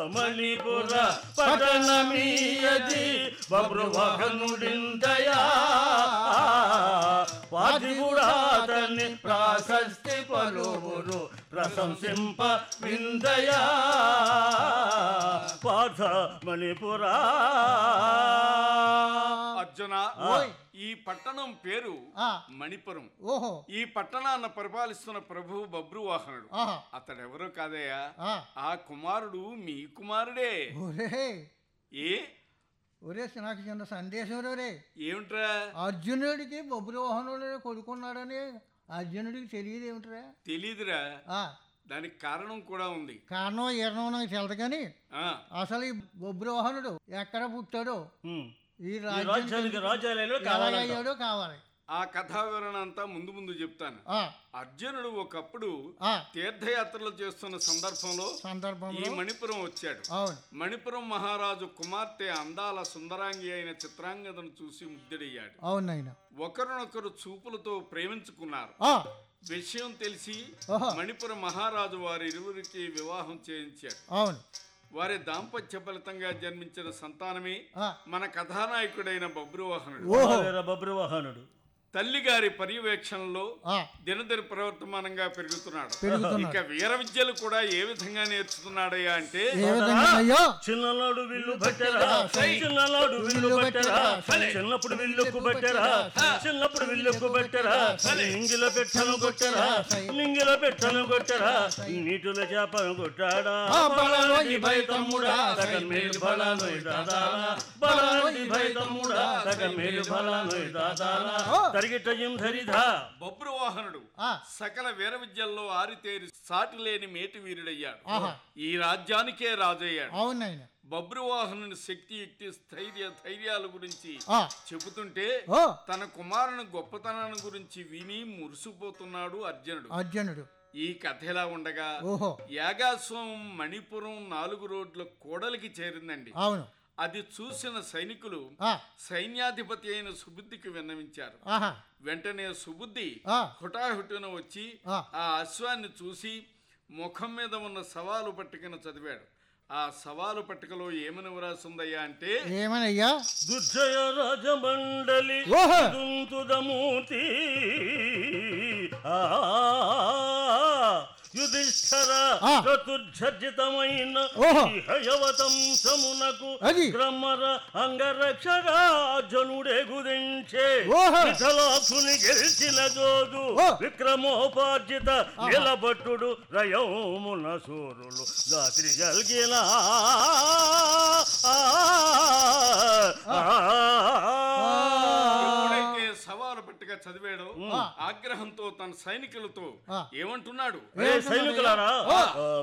మణిపుర పట్టణమీయది బబ్రువహనుడిందయా పాతిగుడాతని ప్రాశస్తి పలువురు ప్రశంసింప విందయా పార్థ మణిపురా అర్జున ఓయ్. ఈ పట్టణం పేరు ఆ. మణిపురం ఓహో ఈ పట్టణాన్ని పరిపాలిస్తున్న ప్రభువు బబ్రువాహనుడు ఆహా అతడెవరో కాదయ్యా ఆ. ఆ కుమారుడు మీ కుమారుడే ఒరే ఏ ఒరే నాకు చిన్న సందేశం రే ఏమిట్రా అర్జునుడికి బొబ్బులవాహనుడు కొడుకున్నాడని అర్జునుడికి తెలియదు ఏమిట్రా తెలీదురా ఆ, దానికి కారణం కూడా ఉంది కారణం ఏరణం నాకు తెలదు కానీ ఆ అసలు ఈ బొబ్బులవాహనుడు ఎక్కడ పుట్టాడో హ్మ్. ఈ ఈ రాజ్యానికి రాజ్యానికి రాజ్యాలలో కావాలంట ఎలాగయ్యాడో కావాలి ఆ కథా వివరణ అంతా ముందు ముందు చెప్తాను ఆ, అర్జునుడు ఒకప్పుడు ఆ, తీర్థయాత్రలు చేస్తున్న సందర్భంలో ఈ సందర్భంలో మణిపురం వచ్చాడు అవును మణిపురం మహారాజు కుమార్తె అందాల సుందరాంగి అయిన చిత్రాంగదను చూసి ముగ్ధుడయ్యాడు అవును నాయన ఒకరినొకరు చూపులతో ప్రేమించుకున్నారు ఆ, విషయం తెలిసి ఓహో. మణిపుర మహారాజు వారి ఇరువురికి వివాహం చేయించాడు అవును వారి దాంపత్య ఫలితంగా జన్మించిన సంతానమే ఆ, మన కథానాయకుడైన బబ్రువాహనుడు ఓహో ఓహో బబ్రువాహనుడు తల్లి గారి పర్యవేక్షణలో ఆ, దినదిన ప్రవర్తమానంగా పెరుగుతున్నాడు పెరుగుతున్నాడు. ఇక వీర విద్యలు కూడా ఏ విధంగా నేర్చుతున్నాడయ్యా అంటే ఏ విధంగా అయ్యో చిన్ననాడు విల్లు పట్టరా చిన్ననాడు విల్లు పట్టరా చిన్నప్పుడు విల్లుకు పట్టరా చిన్నప్పుడు విల్లుకు పట్టరా నింగిల పెట్టను కొట్టరా నింగిల పెట్టను కొట్టరా నీటిలో చేపను కొట్టాడా ఆ, బలాలోని భయ తమ్ముడా సగం మేలు బలాలోని దాదాలా బలాలోని భయ తమ్ముడా సగం మేలు బలాలోని దాదాలా తరిగిట జిం ధరిధా బబ్రువాహనుడు ఆ, సకల వీర విద్యల్లో ఆరితేరి సాటి లేని మేటి వీరుడయ్యాడు ఆహా. ఈ రాజ్యానికే రాజయ్యాడు అవును నాయన బబ్రువాహనుని శక్తి యుక్తి స్థైర్య ధైర్యాల గురించి ఆ, చెబుతుంటే ఓ తన కుమారుని గొప్పతనాన్ని గురించి విని మురిసిపోతున్నాడు అర్జునుడు అర్జునుడు ఈ కథ ఎలా ఉండగా ఓహో యాగాస్వం మణిపురం నాలుగు రోడ్ల కోడలికి చేరిందండి అవును అది చూసిన సైనికులు ఆ, సైన్యాధిపతి అయిన సుబుద్ధికి విన్నవించారు ఆహా వెంటనే సుబుద్ధి ఆ, హుటాహుటిన వచ్చి ఆ. ఆ అశ్వాన్ని చూసి ముఖం మీద ఉన్న సవాలు పట్టికను చదివాడు ఆ సవాలు పట్టికలో ఏమని వ్రాసిందయ్యా అంటే ఏమనయ్యా దుర్జయ రాజమండలి ఓహో దుంతుదమూర్తి ఆ యుధిష్ఠర ఆ. చతుర్జర్జితమైన ఓహో. ఈ హయవతం సమునకు అది. క్రమర అంగరక్షగా జనుడే గుదించే ఓహో. విఠలాసుని గెలిచిన జోదు ఓ. విక్రమోపార్జిత నిలబట్టుడు రయమున సూరులు రాత్రి జల్గిన ఎప్పుడైతే సవాలు పట్టిక చదివాడో ఆగ్రహంతో తన సైనికులతో ఆ. ఏమంటున్నాడు సైనికులారా ఓ. ఆ,